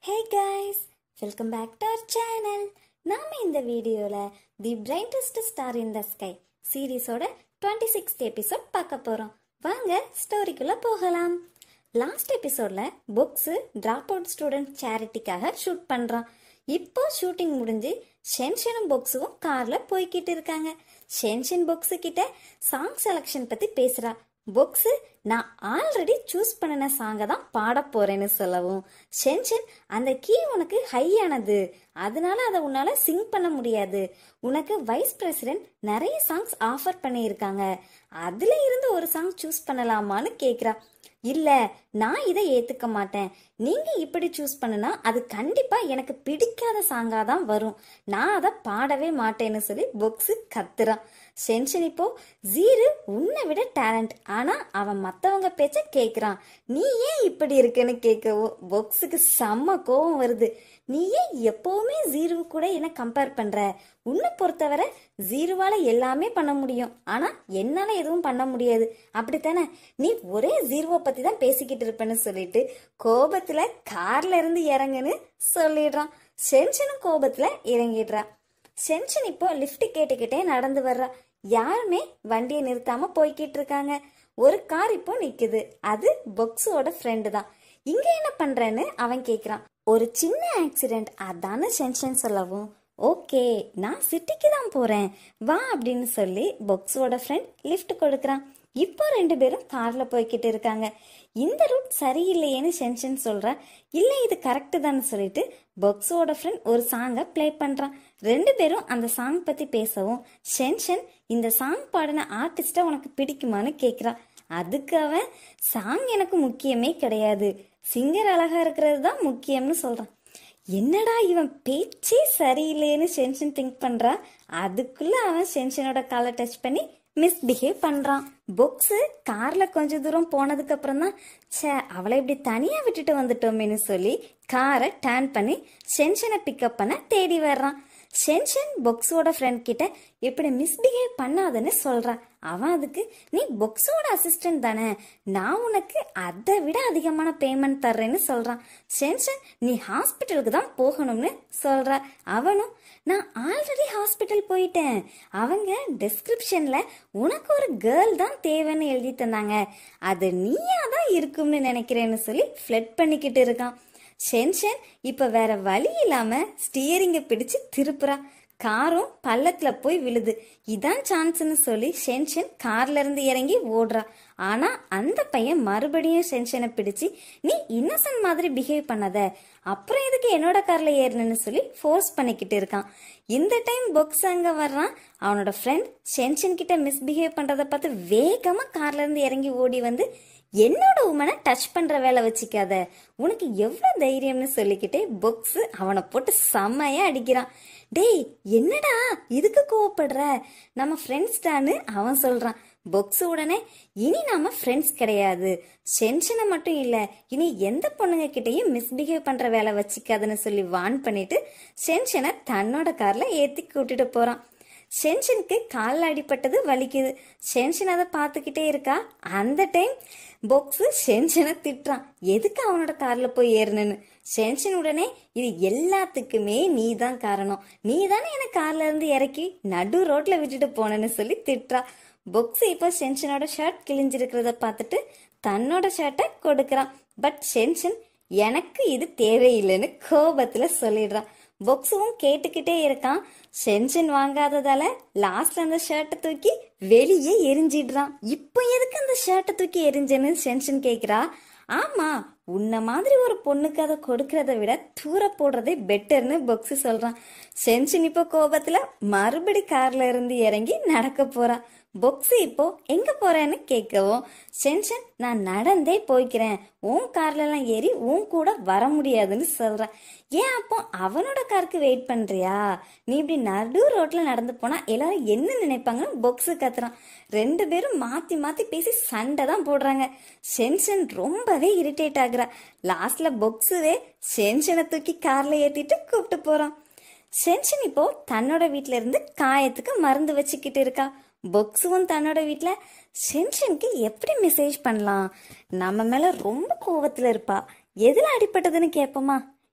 hey guys welcome back to our channel நாம இந்த வீடியோவில் the brightest star in the sky சீரீஸோட twenty sixth episode பார்க்க போகிறோம் வாங்க ஸ்டோரிக்குள்ளே போகலாம் லாஸ்ட் எபிசோடில் புக்ஸு ட்ராப் அவுட் ஸ்டூடெண்ட் சேரிட்டிக்காக ஷூட் பண்ணுறான் இப்போ ஷூட்டிங் முடிஞ்சு ஷென்ஷனும் புக்ஸும் காரில் போய்கிட்டு இருக்காங்க ஷென்ஷன் புக்ஸு கிட்ட சாங் செலெக்ஷன் பற்றி பேசுகிறா புக்ஸு நான் ஆல்ரெடி சூஸ் பண்ணின சாங்கை தான் பாட போறேன்னு சொல்லவும் ஷென்ஷன் அந்த கீ உனக்கு ஹையானது அதனால அதை உன்னால சிங் பண்ண முடியாது உனக்கு வைஸ் பிரசிடென்ட் நிறைய சாங்ஸ் ஆஃபர் பண்ணியிருக்காங்க அதுல இருந்து ஒரு சாங் சூஸ் பண்ணலாமான்னு கேக்குறா இல்ல நான் இதை ஏத்துக்க மாட்டேன் நீங்க இப்படி சூஸ் பண்ணுனா அது கண்டிப்பா எனக்கு பிடிக்காத சாங்கா தான் வரும் நான் அதை பாடவே மாட்டேன்னு சொல்லி பொக்ஸு கத்துறான் சென்ஷன் இப்போ ஜீரு உன்னை விட டேலண்ட் ஆனா அவன் மத்தவங்க பேச்ச கேக்குறான் நீ ஏன் இப்படி இருக்குன்னு கேட்கவோ பொக்ஸுக்கு செம்ம கோவம் வருது நீ ஏன் எப்பவுமே ஜீரு கூட என்ன கம்பேர் பண்ற உன்னை பொறுத்தவரை ஜீருவால எல்லாமே பண்ண முடியும் ஆனா என்னால எதுவும் பண்ண முடியாது அப்படித்தானே நீ ஒரே ஜீரோவை பத்தி தான் பேசிக்கிட்டு இருப்பேன்னு சொல்லிட்டு கோபத்துல கார்ல இருந்து இறங்குன்னு சொல்லிடுறான் சென்ஷனும் கோபத்துல இறங்கிடுறா சென்ஷன் இப்போ லிஃப்ட் கேட்டுக்கிட்டே நடந்து வர்றா யாருமே வண்டியை நிறுத்தாம போய்கிட்டு இருக்காங்க ஒரு கார் இப்போ நிக்குது அது பொக்ஸோட ஃப்ரெண்டு தான் இங்க என்ன பண்றேன்னு அவன் கேக்குறான் ஒரு சின்ன ஆக்சிடென்ட் அதான சென்ஷன் சொல்லவும் ஓகே நான் சிட்டிக்கு தான் போறேன் வா அப்படின்னு சொல்லி பொக்ஸோட ஃப்ரெண்ட் லிஃப்ட் கொடுக்கறான் இப்போ ரெண்டு பேரும் கார்ல போய்கிட்டு இருக்காங்க இந்த ரூட் சரியில்லையேன்னு சென்ஷன் சொல்றா இல்ல இது கரெக்ட் தான்னு சொல்லிட்டு பொக்ஸோட ஃப்ரெண்ட் ஒரு சாங்கை ப்ளே பண்றான் ரெண்டு பேரும் அந்த சாங் பத்தி பேசவும் சென்ஷன் இந்த சாங் பாடின ஆர்டிஸ்ட உனக்கு பிடிக்குமான்னு கேக்குறான் அதுக்கு அவன் சாங் எனக்கு முக்கியமே கிடையாது சிங்கர் அழகா இருக்கிறது தான் முக்கியம்னு சொல்றான் என்னடா இவன் பேச்சே சரியில்லைன்னு சென்ஷன் திங்க் பண்றா அதுக்குள்ள அவன் சென்ஷனோட காலை டச் பண்ணி மிஸ்பிஹேவ் பண்றான் புக்ஸ் கார்ல கொஞ்ச தூரம் போனதுக்கு அப்புறம் தான் ச்சே அவளை இப்படி தனியா விட்டுட்டு வந்துட்டோமேன்னு சொல்லி காரை டர்ன் பண்ணி சென்ஷனை பிக்கப் பண்ண தேடி வர்றான் சென்ஷன் பொக்ஸோட ஃப்ரெண்ட் கிட்ட இப்படி மிஸ்பிஹேவ் பண்ணாதன்னு சொல்றான் அவன் அதுக்கு நீ பொக்ஸோட அசிஸ்டன்ட் தானே நான் உனக்கு அதை விட அதிகமான பேமெண்ட் தர்றேன்னு சொல்றான் சென்ஷன் நீ ஹாஸ்பிட்டலுக்கு தான் போகணும்னு சொல்ற அவனும் நான் ஆல்ரெடி ஹாஸ்பிட்டல் போயிட்டேன் அவங்க டிஸ்கிரிப்ஷன்ல உனக்கு ஒரு கேர்ள் தான் தேவைன்னு எழுதி தந்தாங்க அது நீயா தான் இருக்கும்னு நினைக்கிறேன்னு சொல்லி ஃபிளட் பண்ணிக்கிட்டு இருக்கான் ஷென்ஷன் இப்ப வேற வழி இல்லாம ஸ்டியரிங்க பிடிச்சு திருப்புறா காரும் பள்ளத்துல போய் விழுது இதான் சான்ஸ்னு சொல்லி ஷென்ஷன் கார்ல இருந்து இறங்கி ஓடுறா ஆனா அந்த பையன் மறுபடியும் ஷென்ஷனை பிடிச்சு நீ இன்னசென்ட் மாதிரி பிஹேவ் பண்ணாத அப்புறம் எதுக்கு என்னோட கார்ல ஏறணும்னு சொல்லி ஃபோர்ஸ் பண்ணிக்கிட்டு இருக்கான் இந்த டைம் பொக்ஸ் அங்க வர்றான் அவனோட ஃப்ரெண்ட் ஷென்ஷன் கிட்ட மிஸ்பிஹேவ் பண்றத பார்த்து வேகமா கார்ல இருந்து இறங்கி ஓடி வந்து என்னோட உமனை டச் பண்ற வேலை வச்சுக்காத உனக்கு எவ்வளவு தைரியம்னு சொல்லிக்கிட்டே பொக்ஸ் அவனை போட்டு செம்மையா அடிக்கிறான் டேய் என்னடா இதுக்கு கோவப்படுற நம்ம ஃப்ரெண்ட்ஸ் தான்னு அவன் சொல்றான் பொக்ஸ் உடனே இனி நாம ஃப்ரெண்ட்ஸ் கிடையாது சென்ஷனை மட்டும் இல்ல இனி எந்த பொண்ணுங்க கிட்டயும் மிஸ்பிஹேவ் பண்ற வேலை வச்சுக்காதுன்னு சொல்லி வான் பண்ணிட்டு சென்ஷனை தன்னோட கார்ல ஏத்தி கூட்டிட்டு போறான் சென்ஷனுக்கு காலில் அடிப்பட்டது வலிக்குது சென்ஷன் அதை பார்த்துக்கிட்டே இருக்கா அந்த டைம் பொக்ஸு சென்ஷனை திட்டுறான் எதுக்கு அவனோட கார்ல போய் ஏறணுன்னு சென்ஷன் உடனே இது எல்லாத்துக்குமே நீ தான் காரணம் நீ தானே என்ன கார்ல இருந்து இறக்கி நடு ரோட்ல விட்டுட்டு போனேன்னு சொல்லி திட்டுறா பொக்ஸ் இப்போ சென்ஷனோட ஷர்ட் கிழிஞ்சிருக்கிறத பார்த்துட்டு தன்னோட ஷர்ட்டை கொடுக்கறான் பட் சென்ஷன் எனக்கு இது தேவையில்லைன்னு கோபத்துல சொல்லிடுறான் பொக்ஸும் கேட்டுக்கிட்டே இருக்கான் சென்ஷன் வாங்காததால லாஸ்ட்ல அந்த ஷர்ட்டை தூக்கி வெளியே எரிஞ்சிடுறான் இப்போ எதுக்கு அந்த ஷர்ட்டை தூக்கி எரிஞ்சேன்னு சென்ஷன் கேக்குறா ஆமா உன்ன மாதிரி ஒரு பொண்ணுக்கு அதை கொடுக்கறத விட தூர போடுறதே பெட்டர்னு பொக்ஸ் சொல்றான் சென்ஷன் இப்போ கோபத்துல மறுபடி கார்ல இருந்து இறங்கி நடக்க போறான் பொக்ஸ் இப்போ எங்க போறேன்னு கேட்கவும் சென்ஷன் நான் நடந்தே போய்க்கிறேன் உன் கார்ல எல்லாம் ஏறி உன் கூட வர முடியாதுன்னு சொல்றேன் ஏன் அப்போ அவனோட காருக்கு வெயிட் பண்றியா நீ இப்படி நடு ரோட்ல நடந்து போனா எல்லாரும் என்ன நினைப்பாங்கன்னு பொக்ஸ் கத்துறான் ரெண்டு பேரும் மாத்தி மாத்தி பேசி சண்டை தான் போடுறாங்க சென்ஷன் ரொம்பவே இரிட்டேட் ஆகுறா லாஸ்ட்ல பொக்ஸுவே சென்ஷனை தூக்கி கார்ல ஏத்திட்டு கூப்பிட்டு போறான் சென்ஷன் இப்போ தன்னோட வீட்ல இருந்து காயத்துக்கு மருந்து வச்சுக்கிட்டு இருக்கா பொக்ஸுவும் தன்னோட வீட்ல சென்ஷனுக்கு எப்படி மெசேஜ் பண்ணலாம் நம்ம மேல ரொம்ப கோவத்துல இருப்பா எதுல அடிபட்டதுன்னு கேட்போமா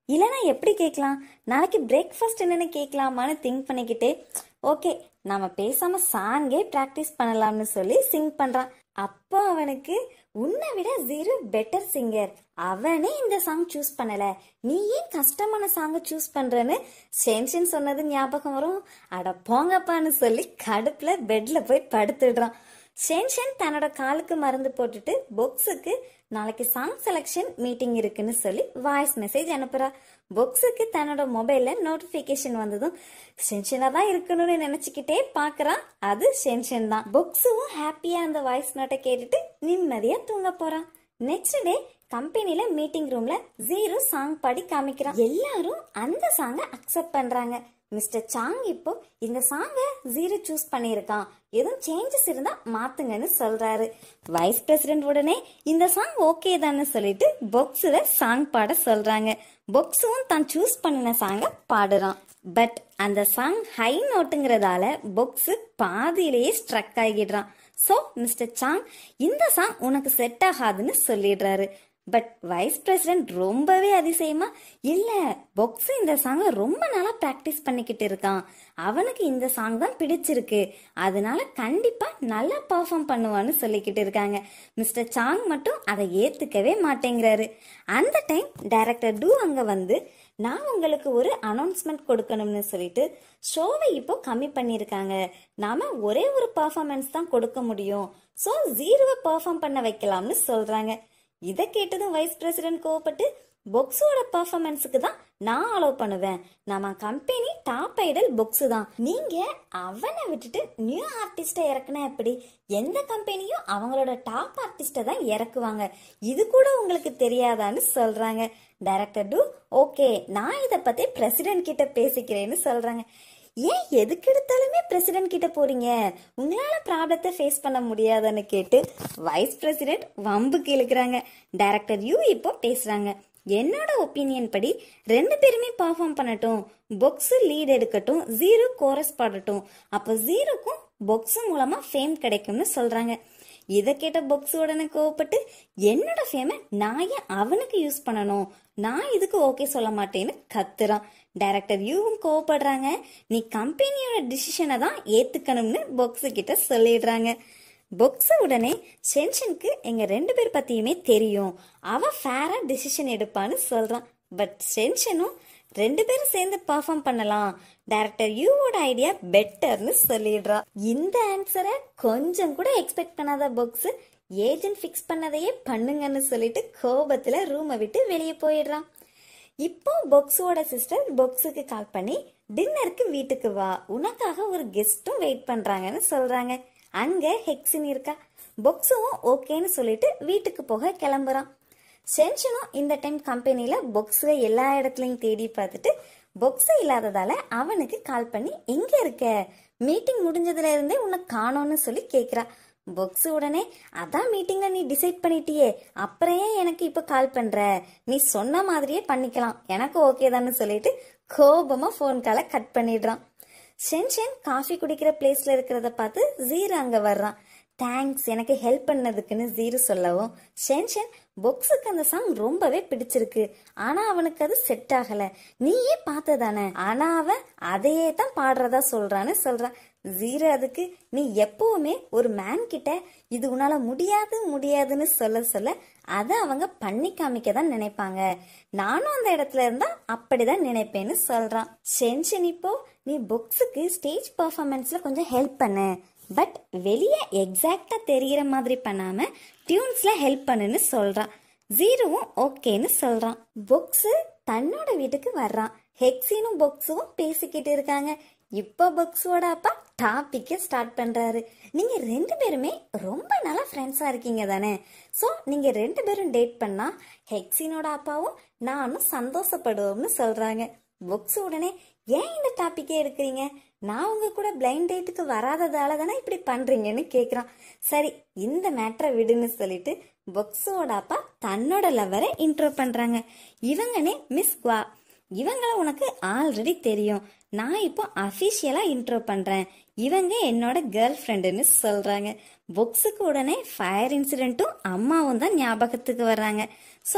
இல்லைன்னா எப்படி கேட்கலாம் நாளைக்கு பிரேக்ஃபாஸ்ட் என்னன்னு கேட்கலாமான்னு திங்க் பண்ணிக்கிட்டே ஓகே நாம பேசாம சாங்கே ப்ராக்டிஸ் பண்ணலாம்னு சொல்லி சிங் பண்றான் அப்போ அவனுக்கு உன்னை விட ஜீரோ பெட்டர் சிங்கர் அவனே இந்த சாங் சூஸ் பண்ணல நீ ஏன் கஷ்டமான சாங்க சூஸ் பண்றன்னு சென்ஷன் சொன்னது ஞாபகம் வரும் அட போங்கப்பான்னு சொல்லி கடுப்புல பெட்ல போய் படுத்துடுறான் ஷென்ஷன் தன்னோட காலுக்கு மருந்து போட்டுட்டு பொக்ஸுக்கு நாளைக்கு சாங் செலெக்ஷன் மீட்டிங் இருக்குன்னு சொல்லி வாய்ஸ் மெசேஜ் அனுப்புறா பொக்ஸுக்கு தன்னோட மொபைல்ல நோட்டிபிகேஷன் வந்ததும் ஷென்ஷனா தான் இருக்கணும்னு நினைச்சுக்கிட்டே பாக்குறான் அது ஷென்ஷன் தான் பொக்ஸும் ஹாப்பியா அந்த வாய்ஸ் நோட்டை கேட்டுட்டு நிம்மதியா தூங்க போறான் நெக்ஸ்ட் டே கம்பெனில மீட்டிங் ரூம்ல ஜீரோ சாங் பாடி காமிக்கிறான் எல்லாரும் அந்த சாங்கை அக்செப்ட் பண்றாங்க மிஸ்டர் சாங் இப்போ இந்த சாங்கை ஜீரோ சூஸ் பண்ணியிருக்கான் எதுவும் சேஞ்சஸ் இருந்தா மாத்துங்கன்னு சொல்றாரு வைஸ் பிரசிடென்ட் உடனே இந்த சாங் ஓகே தான்னு சொல்லிட்டு பொக்ஸுல சாங் பாட சொல்றாங்க பொக்ஸும் தான் சூஸ் பண்ணின சாங்கை பாடுறான் பட் அந்த சாங் ஹை நோட்டுங்கிறதால பொக்ஸ் பாதியிலேயே ஸ்ட்ரக் ஆகிடுறான் ஸோ மிஸ்டர் சாங் இந்த சாங் உனக்கு செட் ஆகாதுன்னு சொல்லிடுறாரு பட் வைஸ் பிரசிடென்ட் ரொம்பவே அதிசயமா இல்ல பொக்ஸ் இந்த சாங்கை ரொம்ப நாளா பிராக்டிஸ் பண்ணிக்கிட்டு இருக்கான் அவனுக்கு இந்த சாங் தான் பிடிச்சிருக்கு அதனால கண்டிப்பா நல்லா பெர்ஃபார்ம் பண்ணுவான்னு சொல்லிக்கிட்டு இருக்காங்க மிஸ்டர் சாங் மட்டும் அதை ஏத்துக்கவே மாட்டேங்கிறாரு அந்த டைம் டைரக்டர் டூ அங்க வந்து நான் உங்களுக்கு ஒரு அனௌன்ஸ்மெண்ட் கொடுக்கணும்னு சொல்லிட்டு ஷோவை இப்போ கம்மி பண்ணியிருக்காங்க நாம ஒரே ஒரு பர்ஃபார்மன்ஸ் தான் கொடுக்க முடியும் ஸோ ஜீரோவை பெர்ஃபார்ம் பண்ண வைக்கலாம்னு சொல்றாங்க இதை கேட்டதும் வைஸ் பிரசிடென்ட் கோவப்பட்டு பொக்ஸோட பர்ஃபார்மன்ஸுக்கு தான் நான் அலோவ் பண்ணுவேன் நம்ம கம்பெனி டாப் ஐடல் பொக்ஸு தான் நீங்க அவனை விட்டுட்டு நியூ ஆர்டிஸ்ட இறக்குனா எப்படி எந்த கம்பெனியும் அவங்களோட டாப் ஆர்டிஸ்ட தான் இறக்குவாங்க இது கூட உங்களுக்கு தெரியாதான்னு சொல்றாங்க டைரக்டர் டூ ஓகே நான் இதை பத்தி பிரசிடென்ட் கிட்ட பேசிக்கிறேன்னு சொல்றாங்க ஏன் எதுக்கு எடுத்தாலுமே பிரசிடென்ட் கிட்ட போறீங்க உங்களால ப்ராப்ளத்தை ஃபேஸ் பண்ண முடியாதுன்னு கேட்டு வைஸ் பிரசிடென்ட் வம்புக்கு இழுக்கிறாங்க டைரக்டர் யூ இப்போ பேசுறாங்க என்னோட ஒப்பீனியன் படி ரெண்டு பேருமே பர்ஃபார்ம் பண்ணட்டும் பொக்ஸ் லீட் எடுக்கட்டும் ஜீரோ கோரஸ் பாடட்டும் அப்போ ஜீரோக்கும் பொக்ஸ் மூலமா ஃபேம் கிடைக்கும்னு சொல்றாங்க இதை கேட்ட பொக்ஸ் உடனே கோவப்பட்டு என்னோட ஃபேமை நான் ஏன் அவனுக்கு யூஸ் பண்ணணும் நான் இதுக்கு ஓகே சொல்ல மாட்டேன்னு கத்துறான் டைரக்டர் யூவும் கோவப்படுறாங்க நீ கம்பெனியோட டிசிஷனை தான் ஏத்துக்கணும்னு பொக்ஸ் கிட்ட சொல்லிடுறாங்க பொக்ஸ் உடனே சென்ஷனுக்கு எங்க ரெண்டு பேர் பத்தியுமே தெரியும் அவ ஃபேரா டிசிஷன் எடுப்பான்னு சொல்றான் பட் சென்ஷனும் ரெண்டு பேரும் சேர்ந்து பர்ஃபார்ம் பண்ணலாம் டைரக்டர் யூவோட ஐடியா பெட்டர்னு சொல்லிடுறா இந்த ஆன்சரை கொஞ்சம் கூட எக்ஸ்பெக்ட் பண்ணாத பொக்ஸ் ஏஜென்ட் ஃபிக்ஸ் பண்ணதையே பண்ணுங்கன்னு சொல்லிட்டு கோபத்துல ரூமை விட்டு வெளியே போயிடுறான் இப்போ பொக்ஸோட சிஸ்டர் பொக்ஸுக்கு கால் பண்ணி டின்னருக்கு வீட்டுக்கு வா உனக்காக ஒரு கெஸ்ட்டும் வெயிட் பண்றாங்கன்னு சொல்றாங்க அங்க ஹெக்ஸின் இருக்கா பொக்ஸும் ஓகேன்னு சொல்லிட்டு வீட்டுக்கு போக கிளம்புறான் சென்ஷனும் இந்த டைம் கம்பெனில பொக்ஸை எல்லா இடத்துலயும் தேடி பார்த்துட்டு பொக்ஸ் இல்லாததால அவனுக்கு கால் பண்ணி எங்க இருக்க மீட்டிங் முடிஞ்சதுல இருந்தே உன்னை காணோம்னு சொல்லி கேக்குறா பொக்ஸ் உடனே அதான் மீட்டிங்ல நீ டிசைட் பண்ணிட்டியே அப்புறம் ஏன் எனக்கு இப்ப கால் பண்ற நீ சொன்ன மாதிரியே பண்ணிக்கலாம் எனக்கு ஓகே தான்னு சொல்லிட்டு கோபமா ஃபோன் காலை கட் பண்ணிடுறான் ஷென்ஷன் காஃபி குடிக்கிற பிளேஸ்ல இருக்கிறத பார்த்து ஜீரோ அங்க வர்றான் தேங்க்ஸ் எனக்கு ஹெல்ப் பண்ணதுக்குன்னு ஜீரோ சொல்லவும் ஷென்ஷன் பொக்ஸுக்கு அந்த சாங் ரொம்பவே பிடிச்சிருக்கு ஆனா அவனுக்கு அது செட் ஆகல நீயே பார்த்ததானே ஆனா அவன் அதையே தான் பாடுறதா சொல்றான்னு சொல்றான் ஜீரோ அதுக்கு நீ எப்பவுமே ஒரு மேன் கிட்ட இது உன்னால முடியாது முடியாதுன்னு சொல்ல சொல்ல அதை அவங்க பண்ணி காமிக்க தான் நினைப்பாங்க நானும் அந்த இடத்துல இருந்தா அப்படிதான் நினைப்பேன்னு சொல்றான் ஷென்ஷன் இப்போ நீ புக்ஸுக்கு ஸ்டேஜ் பர்ஃபார்மன்ஸ்ல கொஞ்சம் ஹெல்ப் பண்ணு பட் வெளியே எக்ஸாக்டா தெரியற மாதிரி பண்ணாம டியூன்ஸ்ல ஹெல்ப் பண்ணுன்னு சொல்றான் ஜீரோவும் ஓகேன்னு சொல்றான் புக்ஸ் தன்னோட வீட்டுக்கு வர்றான் ஹெக்ஸினும் புக்ஸும் பேசிக்கிட்டு இருக்காங்க இப்போ புக்ஸோட அப்பா டாபிக்க ஸ்டார்ட் பண்றாரு நீங்க ரெண்டு பேருமே ரொம்ப நாளா ஃப்ரெண்ட்ஸா இருக்கீங்க தானே ஸோ நீங்க ரெண்டு பேரும் டேட் பண்ணா ஹெக்ஸினோட அப்பாவும் நானும் சந்தோஷப்படுவோம்னு சொல்றாங்க புக்ஸ் உடனே ஏன் இந்த டாபிக்கே எடுக்கிறீங்க நான் உங்க கூட பிளைண்ட் டேட்டுக்கு வராததால தானே இப்படி பண்றீங்கன்னு கேக்குறான் சரி இந்த மேட்ரை விடுன்னு சொல்லிட்டு புக்ஸோட அப்பா தன்னோட லவரை இன்ட்ரோ பண்றாங்க இவங்கனே மிஸ் குவா இவங்கள உனக்கு ஆல்ரெடி தெரியும் நான் இப்போ அஃபிஷியலா இன்ட்ரோ பண்றேன் இவங்க என்னோட கேர்ள் ஃப்ரெண்டுன்னு சொல்றாங்க புக்ஸுக்கு உடனே ஃபயர் இன்சிடென்ட்டும் அம்மாவும் தான் ஞாபகத்துக்கு வர்றாங்க ஸோ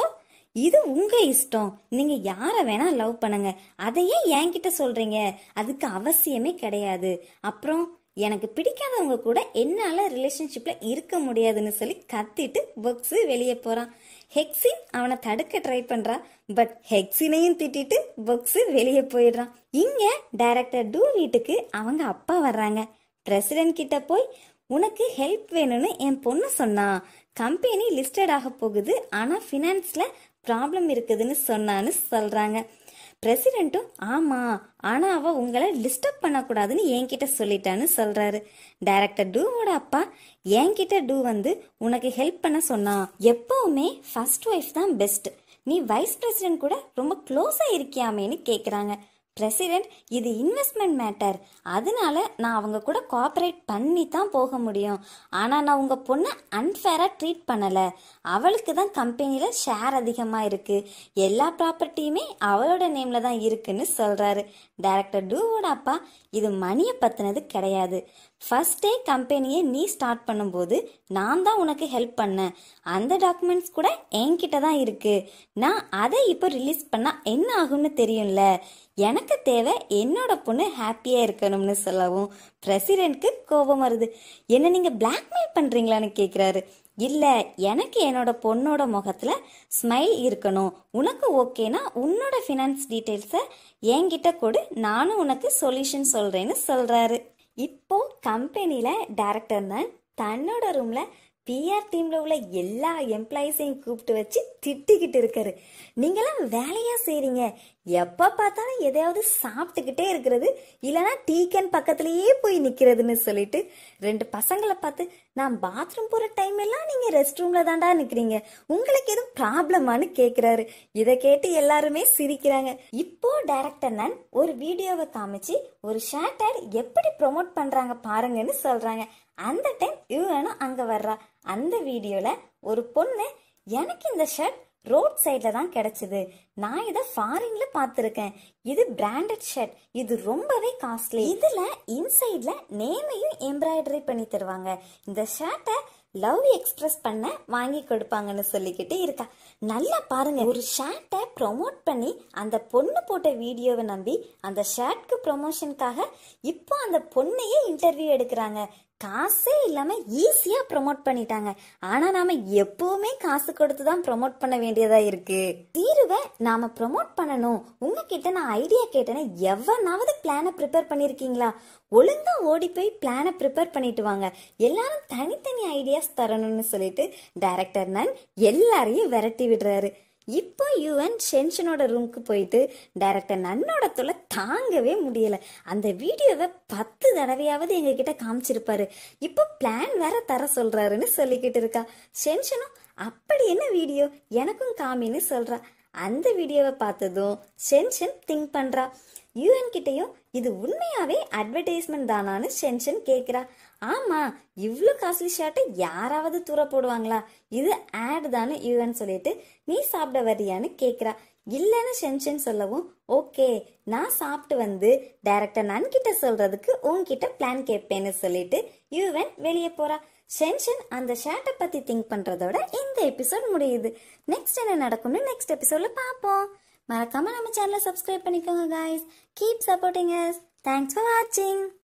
இது உங்க இஷ்டம் நீங்க யார வேணா லவ் பண்ணுங்க அதையே என்கிட்ட சொல்றீங்க அதுக்கு அவசியமே கிடையாது அப்புறம் எனக்கு பிடிக்காதவங்க கூட என்னால ரிலேஷன்ஷிப்ல இருக்க முடியாதுன்னு சொல்லி கத்திட்டு பொக்ஸ் வெளியே போறான் ஹெக்ஸின் அவனை தடுக்க ட்ரை பண்றா பட் ஹெக்ஸினையும் திட்டிட்டு பொக்ஸ் வெளியே போயிடுறான் இங்க டைரக்டர் டூ வீட்டுக்கு அவங்க அப்பா வர்றாங்க பிரசிடென்ட் கிட்ட போய் உனக்கு ஹெல்ப் வேணும்னு என் பொண்ணு சொன்னா கம்பெனி லிஸ்டட் ஆக போகுது ஆனா ஃபினான்ஸ்ல ப்ராப்ளம் இருக்குதுன்னு சொன்னான்னு சொல்றாங்க பிரசிடென்ட்டும் ஆமா ஆனா அவ உங்களை டிஸ்டர்ப் பண்ணக்கூடாதுன்னு என்கிட்ட சொல்லிட்டான்னு சொல்றாரு டைரக்டர் டூவோட அப்பா என்கிட்ட டூ வந்து உனக்கு ஹெல்ப் பண்ண சொன்னா எப்பவுமே ஃபர்ஸ்ட் ஒய்ஃப் தான் பெஸ்ட் நீ வைஸ் பிரசிடென்ட் கூட ரொம்ப க்ளோஸா இருக்கியாமேன்னு கேக்குறாங்க பிரசிடென்ட் இது இன்வெஸ்ட்மெண்ட் மேட்டர் அதனால நான் அவங்க கூட கோஆபரேட் பண்ணி தான் போக முடியும் ஆனா நான் உங்க பொண்ணை அன்ஃபேரா ட்ரீட் பண்ணல அவளுக்கு தான் கம்பெனில ஷேர் அதிகமா இருக்கு எல்லா ப்ராப்பர்ட்டியுமே அவளோட நேம்ல தான் இருக்குன்னு சொல்றாரு டைரக்டர் டூவோட அப்பா இது மணியை பத்தினது கிடையாது ஃபர்ஸ்ட் டே கம்பெனியை நீ ஸ்டார்ட் பண்ணும்போது நான் தான் உனக்கு ஹெல்ப் பண்ணேன் அந்த டாக்குமெண்ட்ஸ் கூட என்கிட்ட தான் இருக்கு நான் அதை இப்போ ரிலீஸ் பண்ணா என்ன ஆகும்னு தெரியும்ல எனக்கு தேவை என்னோட பொண்ணு ஹாப்பியா இருக்கணும்னு சொல்லவும் பிரசிடென்ட்க்கு கோபம் வருது என்ன நீங்க பிளாக்மெயில் பண்றீங்களான்னு கேக்குறாரு இல்ல எனக்கு என்னோட பொண்ணோட முகத்துல ஸ்மைல் இருக்கணும் உனக்கு ஓகேனா உன்னோட ஃபினான்ஸ் டீடைல்ஸை என்கிட்ட கொடு நானும் உனக்கு சொல்யூஷன் சொல்றேன்னு சொல்றாரு இப்போ கம்பெனில டைரக்டர் தான் தன்னோட ரூம்ல பிஆர் டீம்ல உள்ள எல்லா எம்ப்ளாயிஸையும் கூப்பிட்டு வச்சு திட்டிக்கிட்டு இருக்காரு நீங்களாம் வேலையா செய்றீங்க எப்ப பார்த்தாலும் எதையாவது சாப்பிட்டுக்கிட்டே இருக்கிறது இல்லனா டீ கேன் பக்கத்திலேயே போய் நிக்கிறதுன்னு சொல்லிட்டு ரெண்டு பசங்களை பார்த்து நான் பாத்ரூம் போற டைம் எல்லாம் நீங்க ரெஸ்ட் ரூம்ல தாண்டா நிக்கிறீங்க உங்களுக்கு எதுவும் ப்ராப்ளமான்னு கேக்குறாரு இதை கேட்டு எல்லாருமே சிரிக்கிறாங்க இப்போ டைரக்டர் நான் ஒரு வீடியோவை காமிச்சு ஒரு ஷார்ட் ஆட் எப்படி ப்ரோமோட் பண்றாங்க பாருங்கன்னு சொல்றாங்க அந்த டைம் இவனும் அங்க வர்றா அந்த வீடியோல ஒரு பொண்ணு எனக்கு இந்த ஷர்ட் ரோட் சைட்ல தான் கிடைச்சது நான் இதை ஃபாரின்ல பார்த்துருக்கேன் இது பிராண்டட் ஷர்ட் இது ரொம்பவே காஸ்ட்லி இதுல இன்சைட்ல நேமையும் எம்ப்ராய்டரி பண்ணி தருவாங்க இந்த ஷர்ட்டை லவ் எக்ஸ்பிரஸ் பண்ண வாங்கி கொடுப்பாங்கன்னு சொல்லிக்கிட்டு இருக்கா நல்லா பாருங்க ஒரு ஷர்ட்டை ப்ரொமோட் பண்ணி அந்த பொண்ணு போட்ட வீடியோவை நம்பி அந்த ஷர்ட்க்கு ப்ரொமோஷனுக்காக இப்போ அந்த பொண்ணையே இன்டர்வியூ எடுக்கிறாங்க காசே இல்லாம ஈஸியா ப்ரோமோட் பண்ணிட்டாங்க ஆனா நாம எப்பவுமே காசு கொடுத்து தான் ப்ரோமோட் பண்ண வேண்டியதா இருக்கு தீருவை நாம ப்ரோமோட் பண்ணணும் உங்ககிட்ட நான் ஐடியா கேட்டேன்னா எவனாவது பிளானை ப்ரிப்பேர் பண்ணிருக்கீங்களா ஒழுங்கா ஓடி போய் பிளானை ப்ரிப்பேர் பண்ணிட்டு வாங்க எல்லாரும் தனித்தனி ஐடியாஸ் தரணும்னு சொல்லிட்டு டைரக்டர் நான் எல்லாரையும் விரட்டி விடுறாரு இப்போ யுவன் ஷென்ஷனோட ரூமுக்கு போயிட்டு டைரக்டர் நன்னோட தொலை தாங்கவே முடியல அந்த வீடியோவை பத்து தடவையாவது எங்க கிட்ட காமிச்சிருப்பாரு இப்போ பிளான் வேற தர சொல்றாருன்னு சொல்லிக்கிட்டு இருக்கா ஷென்ஷனும் அப்படி என்ன வீடியோ எனக்கும் காமின்னு சொல்றா அந்த வீடியோவை பார்த்ததும் ஷென்ஷன் திங்க் பண்றா யூஎன் கிட்டயும் இது உண்மையாவே அட்வர்டைஸ்மெண்ட் தானான்னு ஷென்ஷன் கேக்குறா ஆமா இவ்ளோ காஸ்ட்லி ஷர்ட்டை யாராவது தூர போடுவாங்களா இது ஆட் தானு யூஎன் சொல்லிட்டு நீ சாப்பிட வரியான்னு கேக்குறா இல்லைன்னு ஷென்ஷன் சொல்லவும் ஓகே நான் சாப்பிட்டு வந்து டைரக்டர் நன்கிட்ட சொல்றதுக்கு உன்கிட்ட பிளான் கேட்பேன்னு சொல்லிட்டு யூவன் வெளியே போறா ஷென்ஷன் அந்த ஷர்ட்டை பத்தி திங்க் பண்றதோட இந்த எபிசோட் முடியுது நெக்ஸ்ட் என்ன நடக்கும்னு நெக்ஸ்ட் எபிசோட்ல பார்ப்போம் மறக்காம நம்ம சேனலை சப்ஸ்கிரைப் பண்ணிக்கோங்க guys keep supporting us thanks for வாட்சிங்